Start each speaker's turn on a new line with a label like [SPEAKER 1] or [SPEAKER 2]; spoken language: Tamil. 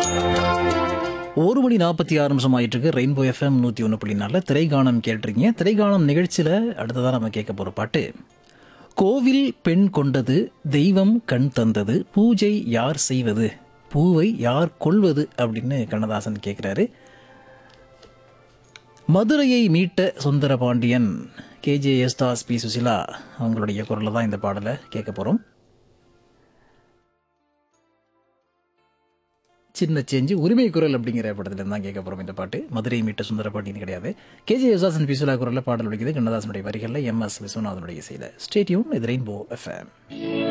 [SPEAKER 1] ஒரு மணி நாற்பத்தி ஆறு நிமிஷம் ஆயிட்டு இருக்கு ரெயின்போ எஃப்எம் நூற்றி ஒன்று புள்ளி நாலில் திரைகானம் கேட்டிருக்கீங்க திரைகானம் நிகழ்ச்சியில் அடுத்ததாக நம்ம கேட்க போகிற பாட்டு கோவில் பெண் கொண்டது தெய்வம் கண் தந்தது பூஜை யார் செய்வது பூவை யார் கொள்வது அப்படின்னு கண்ணதாசன் கேட்குறாரு மதுரையை மீட்ட சுந்தர பாண்டியன் கேஜே எஸ்தாஸ் பி சுசிலா அவங்களுடைய குரலில் தான் இந்த பாடலை கேட்க போகிறோம் சின்ன சேஞ்சு உரிமை குரல் அப்படிங்கிற படத்துல தான் கேட்க போகிறோம் இந்த பாட்டு மதுரை மீட்ட சுந்தர பாண்டியன் கிடையாது கேஜே யசாசன் பிசுலா குரலில் பாடல் ஒழிக்குது கண்ணதாசனுடைய வரிகளில் எம் எஸ் விஸ்வநாதனுடைய இசையில் ஸ்டேட்யூன் இது ரெயின்போ எஃப்எம்